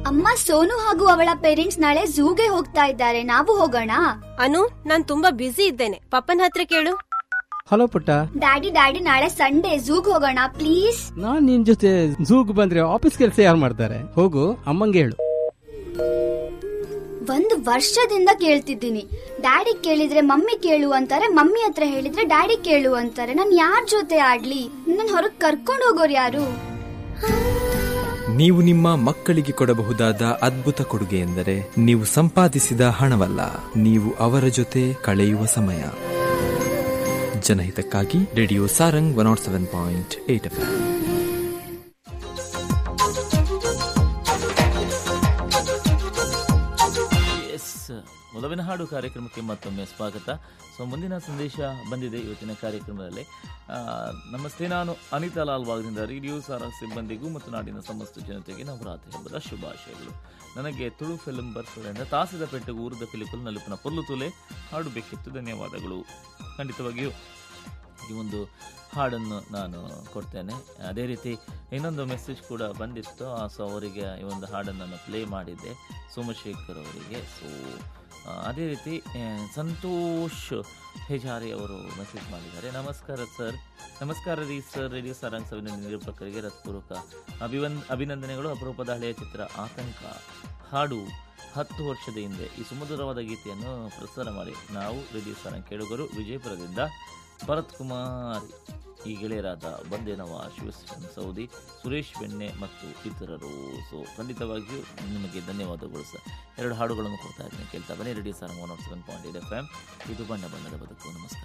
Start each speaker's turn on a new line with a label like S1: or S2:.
S1: ಅಮ್ಮ ಸೋನು ಹಾಗೂ ಅವಳ ಪೇರೆಂಟ್ಸ್ ನಾಳೆ ಝೂಗೆ ಹೋಗ್ತಾ ಇದ್ದಾರೆ ನಾವು ಹೋಗೋಣ
S2: ಅನು ನಾನ್ ತುಂಬಾ ಬ್ಯುಸಿ ಇದ್ದೇನೆ ಪಪ್ಪನ ಹತ್ರ ಕೇಳು
S3: ಹಲೋ ಪುಟ್ಟ
S1: ಡ್ಯಾಡಿ ಡ್ಯಾಡಿ ನಾಳೆ ಸಂಡೇ ಝೂಗ್ ಹೋಗೋಣ ಪ್ಲೀಸ್
S3: ನಾನ್ ನಿನ್ ಜೊತೆ ಝೂಗ್ ಬಂದ್ರೆ ಆಫೀಸ್ ಕೆಲಸ ಯಾರು ಮಾಡ್ತಾರೆ ಹೋಗು ಅಮ್ಮಂಗೆ ಹೇಳು
S1: ಒಂದು ವರ್ಷದಿಂದ ಕೇಳ್ತಿದ್ದೀನಿ ಡ್ಯಾಡಿ ಕೇಳಿದ್ರೆ ಮಮ್ಮಿ ಕೇಳು ಅಂತಾರೆ ಮಮ್ಮಿ ಹತ್ರ ಹೇಳಿದ್ರೆ ಡ್ಯಾಡಿ ಕೇಳು ಅಂತಾರೆ ನಾನ್ ಯಾರ್ ಜೊತೆ ಆಡ್ಲಿ ನನ್ ಹೊರಗ್ ಕರ್ಕೊಂಡ್ ಹೋಗೋರು ಯಾರು
S4: ನೀವು ನಿಮ್ಮ ಮಕ್ಕಳಿಗೆ ಕೊಡಬಹುದಾದ ಅದ್ಭುತ ಕೊಡುಗೆ ಎಂದರೆ ನೀವು ಸಂಪಾದಿಸಿದ ಹಣವಲ್ಲ ನೀವು ಅವರ ಜೊತೆ ಕಳೆಯುವ ಸಮಯ ಜನಹಿತಕ್ಕಾಗಿ radio Sarang one nought seven point eight F
S5: S ಮೊದಲಿನ ಹಾಡು ಕಾರ್ಯಕ್ರಮಕ್ಕೆ ಮತ್ತೊಮ್ಮೆ ಸ್ವಾಗತ ಸೊ ಮುಂದಿನ ಸಂದೇಶ ಬಂದಿದೆ ಇವತ್ತಿನ ಕಾರ್ಯಕ್ರಮದಲ್ಲಿ ಆ, ನಮಸ್ತೆ ನಾನು ಅನಿತಾ ಲಾಲ್ ಬಾಗ್ನಿಂದ ರೇಡಿಯೋ ಸಾರ ಸಿಬ್ಬಂದಿಗೂ ಮತ್ತು ನಾಡಿನ ಸಮಸ್ತ ಜನತೆಗೆ ನವರಾತ್ರಿ ಹಬ್ಬದ ಶುಭಾಶಯಗಳು ನನಗೆ ತುಳು ಫಿಲ್ಮ್ ಬರ್ಸ್ಗಳಿಂದ ತಾಸಿದ ಪೆಟ್ಟಿಗೆ ಊರದ ಪಿಲಿಕುಲ್ ನಲುಪಿನ ಪೊಲ್ಲು ತುಲೆ ಹಾಡು ಬೇಕಿತ್ತು ಧನ್ಯವಾದಗಳು ಖಂಡಿತವಾಗಿಯೂ ಈ ಒಂದು ಹಾಡನ್ನು ನಾನು ಕೊಡ್ತೇನೆ ಅದೇ ರೀತಿ ಇನ್ನೊಂದು ಮೆಸೇಜ್ ಕೂಡ ಬಂದಿತ್ತು ಸೊ ಅವರಿಗೆ ಈ ಒಂದು ಹಾಡನ್ನು ನಾನು ಪ್ಲೇ ಮಾಡಿದ್ದೆ ಸೋಮಶೇಖರ್ ಅವರಿಗೆ ಸೊ ಅದೇ ರೀತಿ ಆ, ಸಂತೋಷ್ ಹೆಜಾರಿ ಅವರು ಮೆಸೇಜ್ ಮಾಡಿದ್ದಾರೆ ನಮಸ್ಕಾರ ಸರ್ ನಮಸ್ಕಾರ ರೀ ಸರ್ ರೇಡಿಯೋ ಸಾರಾಂಶ ಅಭಿನಂದನೆ ನಿರೂಪಕರಿಗೆ ಹೃತ್ಪೂರ್ವಕ ಅಭಿವನ್ ಅಭಿನಂದನೆಗಳು ಅಪರೂಪದ ಹಳೆಯ ಚಿತ್ರ ಆತಂಕ ಹಾಡು ಹತ್ತು ವರ್ಷದ ಹಿಂದೆ ಈ ಸುಮಧುರವಾದ ಗೀತೆಯನ್ನು ಪ್ರಸಾರ ಮಾಡಿ ನಾವು ರೇಡಿಯೋ ಸಾರಾಂಗ್ ಕೇಳುಗರು ವಿಜಯಪುರದಿಂದ ಭರತ್ ಕುಮಾರ್ ಈ ಗೆಳೆಯರಾದ ಬಂದೇನವ ಶಿವಶನ್ ಸೌದಿ ಸುರೇಶ್ ಬೆಣ್ಣೆ ಮತ್ತು ಇತರರು ಸೊ ಖಂಡಿತವಾಗಿಯೂ ನಿಮಗೆ ಧನ್ಯವಾದಗಳು ಸರ್ ಎರಡು ಹಾಡುಗಳನ್ನು ಕೊಡ್ತಾ ಇದ್ದೀನಿ ಕೇಳ್ತಾ ಬನ್ನಿ ready sir one nought seven point eight F M ಇದು ಬಣ್ಣ ಬಣ್ಣದ ಬದುಕು ನಮಸ್ಕಾರ